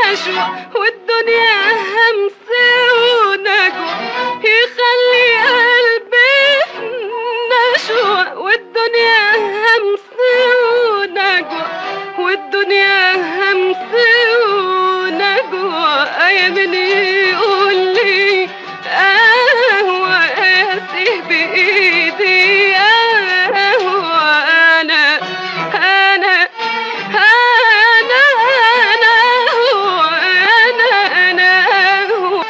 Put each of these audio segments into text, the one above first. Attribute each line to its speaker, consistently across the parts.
Speaker 1: نشوة والدنيا همس ونجوى يخلي قلبي في نشوة والدنيا همس ونجوى والدنيا همس ونجوى أيمني يقول لي قهوة قاسي بإيدي قهوة أنا أنا أنا أنا هو أنا أنا هو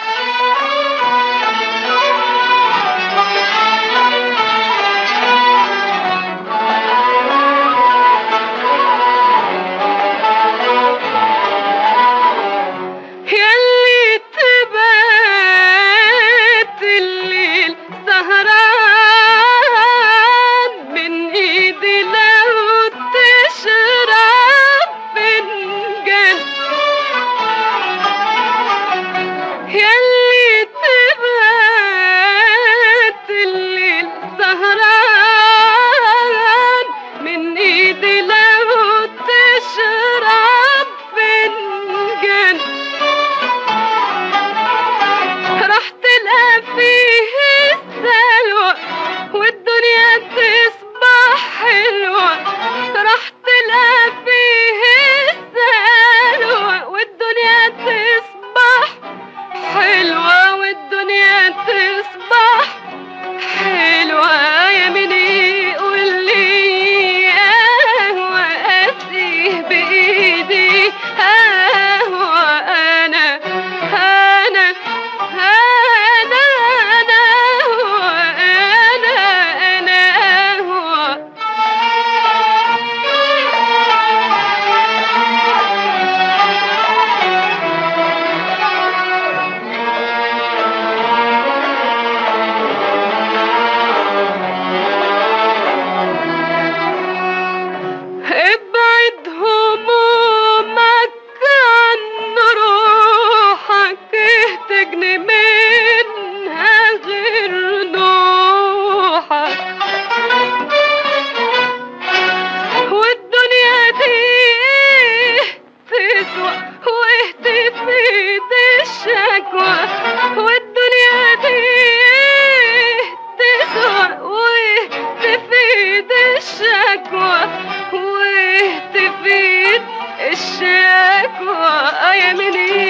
Speaker 1: يلي تبات الليل سهران من ايدي لو تشرب فنجان يلي تبات الليل سهران من ايدي لو تشرب فنجان راح تلقى فيه السلوى والدنيا تصبح حلوة راح تلقى فيه السلوى والدنيا تصبح حلوة والدنيا تصبح حلوة يا مين يقول لي قهوة قاسيه بإيدي قهوة أنا أنا أنا أنا هو أنا أنا هو ابعد همومك عن روحك تجني منها غير نوحك والدنيا دي تسوى واهتفيت الشكوى والدنيا دي تسوى واهتفيت الشكوى واهتفيت الشكوى يا مني